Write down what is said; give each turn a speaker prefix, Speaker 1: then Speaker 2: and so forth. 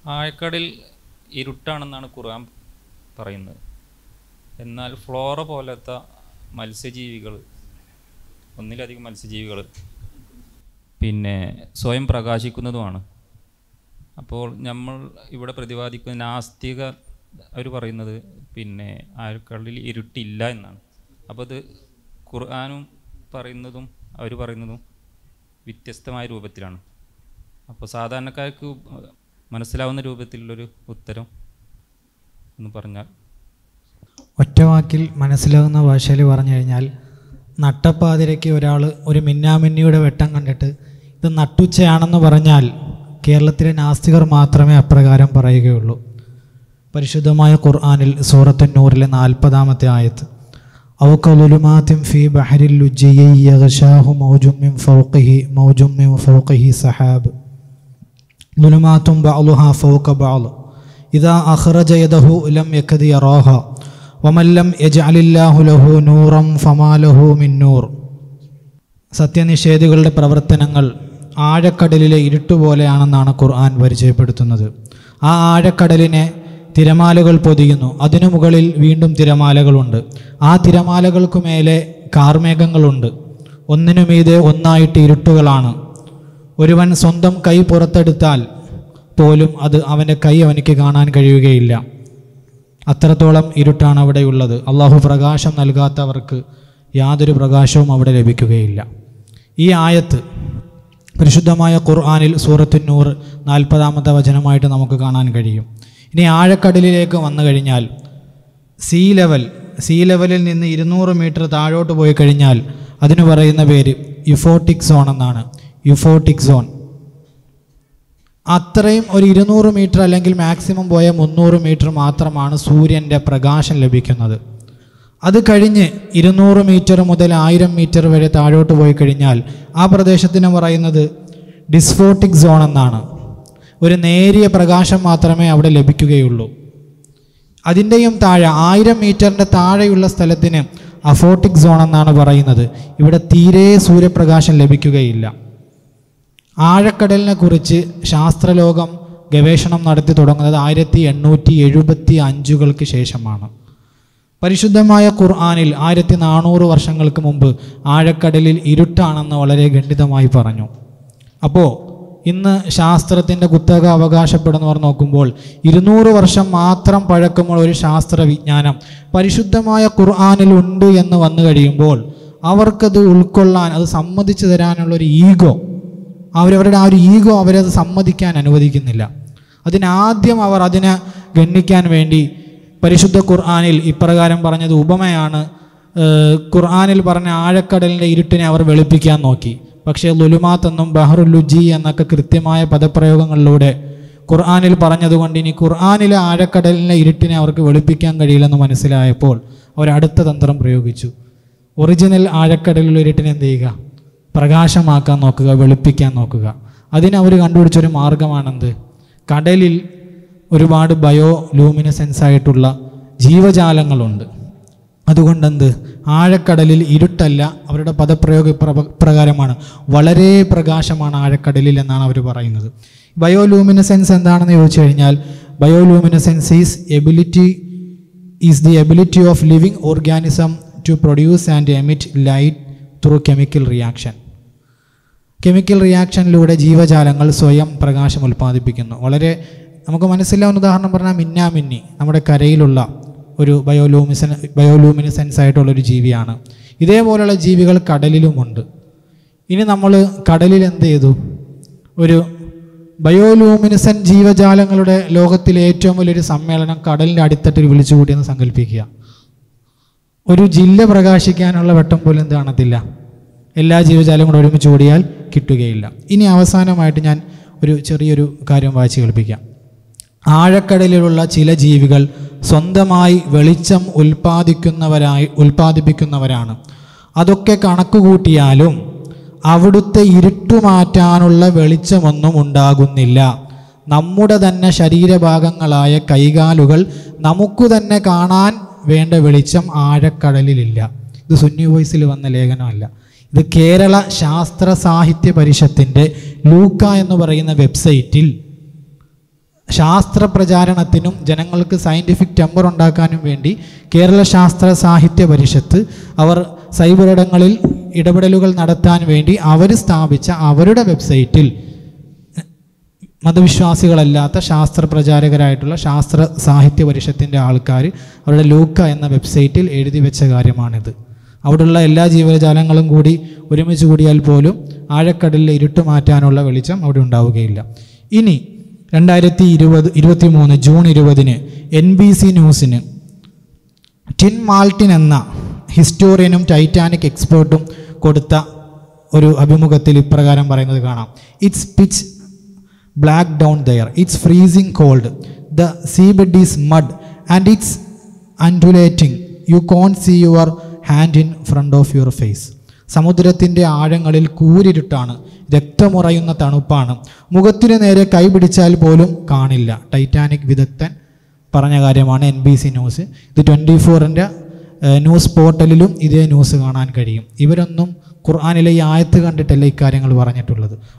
Speaker 1: ആഴക്കടൽ ഇരുട്ടാണെന്നാണ് ഖുർആൻ പറയുന്നത് എന്നാൽ ഫ്ലോറ പോലത്തെ മത്സ്യജീവികൾ ഒന്നിലധികം മത്സ്യജീവികൾ പിന്നെ സ്വയം പ്രകാശിക്കുന്നതുമാണ് അപ്പോൾ നമ്മൾ ഇവിടെ പ്രതിപാദിക്കുന്ന നാസ്തിക അവർ പറയുന്നത് പിന്നെ ആഴക്കടലിൽ ഇരുട്ടില്ല എന്നാണ് അപ്പോൾ അത് ഖുർആാനും പറയുന്നതും അവർ പറയുന്നതും വ്യത്യസ്തമായ രൂപത്തിലാണ് അപ്പോൾ സാധാരണക്കാർക്ക് മനസ്സിലാവുന്ന രൂപത്തിലുള്ളൊരു ഉത്തരം എന്ന് പറഞ്ഞാൽ
Speaker 2: ഒറ്റവാക്കിൽ മനസ്സിലാകുന്ന ഭാഷയിൽ പറഞ്ഞു കഴിഞ്ഞാൽ നട്ടപ്പാതിരയ്ക്ക് ഒരാൾ ഒരു മിന്നാമിന്നിയുടെ വെട്ടം കണ്ടിട്ട് ഇത് നട്ടുച്ചയാണെന്ന് പറഞ്ഞാൽ കേരളത്തിലെ നാസ്തികർ മാത്രമേ അപ്രകാരം പറയുകയുള്ളൂ പരിശുദ്ധമായ ഖുർആാനിൽ സൂറത്തു നൂറിലെ നാൽപ്പതാമത്തെ ആയത്ത് ഔക്കലുലുമാത്തിം ഫി ബഹരിൽ ലുജ്ജിയി യഗ്ഷാഹു മൗജും മിൻ ഫൗഖിഹി മൗജും മിൻ ഫൗഖിഹി സഹാബ് ظلمات بعضها فوق بعض إذا أخرج يده لم يكد يراها ومن لم يجعل الله له نورا فما له من نور സത്യനിഷേധികളുടെ പ്രവർത്തനങ്ങൾ ആഴക്കടലിലെ ഇരുട്ടുപോലെയാണെന്നാണ് ഖുർആൻ പരിചയപ്പെടുത്തുന്നത് ആ ആഴക്കടലിനെ തിരമാലകൾ പൊതിയുന്നു അതിനു മുകളിൽ വീണ്ടും തിരമാലകളുണ്ട് ആ തിരമാലകൾക്കു മേലെ കാർമേഘങ്ങളുണ്ട് ഒന്നിനു മീതെ ഒന്നായിട്ട് ഇരുട്ടുകളാണ് ഒരുവൻ സ്വന്തം കൈ പുറത്തെടുത്താൽ പോലും അത് അവൻ്റെ കൈ അവനിക്ക് കാണാൻ കഴിയുകയില്ല അത്രത്തോളം ഇരുട്ടാണ് അവിടെയുള്ളത് അള്ളാഹു പ്രകാശം നൽകാത്തവർക്ക് യാതൊരു പ്രകാശവും അവിടെ ലഭിക്കുകയില്ല ഈ ആയത്ത് പരിശുദ്ധമായ ഖുർആാനിൽ സൂറത്തു നൂർ നാൽപ്പതാമത്തെ വചനമായിട്ട് നമുക്ക് കാണാൻ കഴിയും ഇനി ആഴക്കടലിലേക്ക് വന്നു കഴിഞ്ഞാൽ സീ ലെവൽ സീ ലെവലിൽ നിന്ന് ഇരുന്നൂറ് മീറ്റർ താഴോട്ട് പോയി കഴിഞ്ഞാൽ അതിന് പറയുന്ന പേര് യുഫോട്ടിക് സോൺ എന്നാണ് യുഫോട്ടിക് സോൺ അത്രയും ഒരു ഇരുന്നൂറ് മീറ്റർ അല്ലെങ്കിൽ മാക്സിമം പോയ മുന്നൂറ് മീറ്റർ മാത്രമാണ് സൂര്യൻ്റെ പ്രകാശം ലഭിക്കുന്നത് അത് കഴിഞ്ഞ് ഇരുന്നൂറ് മീറ്റർ മുതൽ ആയിരം മീറ്റർ വരെ താഴോട്ട് പോയി കഴിഞ്ഞാൽ ആ പ്രദേശത്തിന് പറയുന്നത് ഡിസ്ഫോട്ടിക് സോൺ എന്നാണ് ഒരു നേരിയ പ്രകാശം മാത്രമേ അവിടെ ലഭിക്കുകയുള്ളൂ അതിൻ്റെയും താഴെ ആയിരം മീറ്ററിൻ്റെ താഴെയുള്ള സ്ഥലത്തിന് അഫോട്ടിക് സോൺ എന്നാണ് പറയുന്നത് ഇവിടെ തീരെ സൂര്യപ്രകാശം ലഭിക്കുകയില്ല ആഴക്കടലിനെ കുറിച്ച് ശാസ്ത്രലോകം ഗവേഷണം നടത്തി തുടങ്ങുന്നത് ആയിരത്തി എണ്ണൂറ്റി എഴുപത്തി അഞ്ചുകൾക്ക് ശേഷമാണ് പരിശുദ്ധമായ ഖുർആാനിൽ ആയിരത്തി നാനൂറ് വർഷങ്ങൾക്ക് മുമ്പ് ആഴക്കടലിൽ ഇരുട്ടാണെന്ന് വളരെ ഖണ്ഡിതമായി പറഞ്ഞു അപ്പോൾ ഇന്ന് ശാസ്ത്രത്തിൻ്റെ കുത്തക അവകാശപ്പെടുന്നവർ നോക്കുമ്പോൾ ഇരുന്നൂറ് വർഷം മാത്രം പഴക്കമുള്ള ഒരു ശാസ്ത്ര വിജ്ഞാനം പരിശുദ്ധമായ ഖുർആാനിൽ ഉണ്ട് എന്ന് വന്നു കഴിയുമ്പോൾ അവർക്കത് ഉൾക്കൊള്ളാൻ അത് സമ്മതിച്ചു തരാനുള്ള ഒരു ഈഗോ അവരവരുടെ ആ ഒരു ഈഗോ അവരത് സമ്മതിക്കാൻ അനുവദിക്കുന്നില്ല അതിനാദ്യം അവർ അതിനെ ഗണ്ണിക്കാൻ വേണ്ടി പരിശുദ്ധ ഖുർആാനിൽ ഇപ്രകാരം പറഞ്ഞത് ഉപമയാണ് ഏഹ്, ഖുർആാനിൽ പറഞ്ഞ ആഴക്കടലിൻ്റെ ഇരുട്ടിനെ അവർ വെളുപ്പിക്കാൻ നോക്കി പക്ഷേ ലുലുമാത്ത് എന്നും ബഹറുല്ലുജി എന്നൊക്കെ കൃത്യമായ പദപ്രയോഗങ്ങളിലൂടെ ഖുർആാനിൽ പറഞ്ഞതുകൊണ്ട് ഇനി ഖുർആാനിലെ ആഴക്കടലിൻ്റെ ഇരുട്ടിനെ അവർക്ക് വെളുപ്പിക്കാൻ കഴിയില്ലെന്ന് മനസ്സിലായപ്പോൾ അവർ അടുത്ത തന്ത്രം പ്രയോഗിച്ചു ഒറിജിനൽ ആഴക്കടലിലെ ഇരുട്ടിനെ എന്ത് ചെയ്യുക പ്രകാശമാക്കാൻ നോക്കുക വെളുപ്പിക്കാൻ നോക്കുക അതിന് അവർ കണ്ടുപിടിച്ചൊരു മാർഗമാണെന്ത് കടലിൽ ഒരുപാട് ബയോ ലൂമിനസെൻസ് ആയിട്ടുള്ള ജീവജാലങ്ങളുണ്ട് അതുകൊണ്ടെന്ത് ആഴക്കടലിൽ ഇരുട്ടല്ല അവരുടെ പദപ്രയോഗ ഇപ്ര- പ്രകാരമാണ് വളരെ പ്രകാശമാണ് ആഴക്കടലിൽ എന്നാണ് അവർ പറയുന്നത് ബയോലൂമിനസെൻസ് എന്താണെന്ന് ചോദിച്ചു കഴിഞ്ഞാൽ bioluminescence is ability is the ability of living organism to produce and emit light through chemical reaction chemical റിയാക്ഷനിലൂടെ ജീവജാലങ്ങൾ സ്വയം പ്രകാശം ഉൽപ്പാദിപ്പിക്കുന്നു വളരെ നമുക്ക് മനസ്സിലാവുന്ന ഉദാഹരണം പറഞ്ഞാൽ മിന്നാമിന്നി നമ്മുടെ കരയിലുള്ള ഒരു ബയോലൂമിസൻ ബയോലൂമിനിസെൻസ് ആയിട്ടുള്ള ഒരു ജീവിയാണ് ഇതേപോലെയുള്ള ജീവികൾ കടലിലുമുണ്ട് ഇനി നമ്മൾ കടലിൽ എന്ത് ചെയ്തു ഒരു ബയോലൂമിനിസൻ ജീവജാലങ്ങളുടെ ലോകത്തിലെ ഏറ്റവും വലിയൊരു സമ്മേളനം കടലിൻ്റെ അടിത്തട്ടിൽ വിളിച്ചു കൂട്ടിയെന്ന് സങ്കല്പിക്കുക ഒരു ജില്ല പ്രകാശിക്കാനുള്ള വെട്ടം പോലും എന്ത് കാണത്തില്ല എല്ലാ ജീവജാലവും കൂടെ ഒരുമിച്ച് കൂടിയാൽ കിട്ടുകയില്ല ഇനി അവസാനമായിട്ട് ഞാൻ ഒരു ചെറിയൊരു കാര്യം വായിച്ച് കേൾപ്പിക്കാം ആഴക്കടലിലുള്ള ചില ജീവികൾ സ്വന്തമായി വെളിച്ചം ഉൽപ്പാദിക്കുന്നവരായി ഉൽപ്പാദിപ്പിക്കുന്നവരാണ് അതൊക്കെ കണക്കുകൂട്ടിയാലും അവിടുത്തെ ഇരുട്ടുമാറ്റാനുള്ള വെളിച്ചമൊന്നും ഉണ്ടാകുന്നില്ല നമ്മുടെ തന്നെ ശരീരഭാഗങ്ങളായ കൈകാലുകൾ നമുക്ക് തന്നെ കാണാൻ വേണ്ട വെളിച്ചം ആഴക്കടലിലില്ല ഇത് സുന്നി വോയിസിൽ വന്ന ലേഖനമല്ല ഇത് കേരള ശാസ്ത്ര സാഹിത്യ പരിഷത്തിൻ്റെ ലൂക്ക എന്ന് പറയുന്ന വെബ്സൈറ്റിൽ ശാസ്ത്ര പ്രചാരണത്തിനും ജനങ്ങൾക്ക് സയൻറ്റിഫിക് ടെമ്പർ ഉണ്ടാക്കാനും വേണ്ടി കേരള ശാസ്ത്ര സാഹിത്യ പരിഷത്ത് അവർ സൈബറിടങ്ങളിൽ ഇടപെടലുകൾ നടത്താൻ വേണ്ടി അവർ സ്ഥാപിച്ച അവരുടെ വെബ്സൈറ്റിൽ മതവിശ്വാസികളല്ലാത്ത ശാസ്ത്ര പ്രചാരകരായിട്ടുള്ള ശാസ്ത്ര സാഹിത്യ പരിഷത്തിൻ്റെ ആൾക്കാർ അവരുടെ ലൂക്ക എന്ന വെബ്സൈറ്റിൽ എഴുതി വെച്ച കാര്യമാണിത് അവിടെയുള്ള എല്ലാ ജീവജാലങ്ങളും കൂടി ഒരുമിച്ച് കൂടിയാൽ പോലും ആഴക്കടലിൽ ഇരുട്ട് മാറ്റാനുള്ള വെളിച്ചം അവിടെ ഉണ്ടാവുകയില്ല ഇനി രണ്ടായിരത്തി ഇരുപത് ഇരുപത്തി മൂന്ന് ജൂൺ ഇരുപതിന് എൻ ബി സി ന്യൂസിന് ടിൻ മാൾട്ടിൻ എന്ന ഹിസ്റ്റോറിയനും ടൈറ്റാനിക് എക്സ്പേർട്ടും കൊടുത്ത ഒരു അഭിമുഖത്തിൽ ഇപ്രകാരം പറയുന്നത് കാണാം it's pitch black down there it's freezing cold the sea bed is mud and it's undulating you can't see your hand in front of your face സമുദ്രത്തിൻ്റെ ആഴങ്ങളിൽ കൂരിരുട്ടാണ് രക്തമുറയുന്ന തണുപ്പാണ് മുഖത്തിന് നേരെ കൈ പിടിച്ചാൽ പോലും കാണില്ല ടൈറ്റാനിക് വിദഗ്ധൻ പറഞ്ഞ കാര്യമാണ് എൻ ബി സി ന്യൂസ് ഇത് ട്വൻറ്റി ഫോറിൻ്റെ ന്യൂസ് പോർട്ടലിലും ഇതേ ന്യൂസ് കാണാൻ കഴിയും ഇവരൊന്നും ഖുർആാനിലെ ഈ ആയത്ത് കണ്ടിട്ടല്ല ഇക്കാര്യങ്ങൾ പറഞ്ഞിട്ടുള്ളത്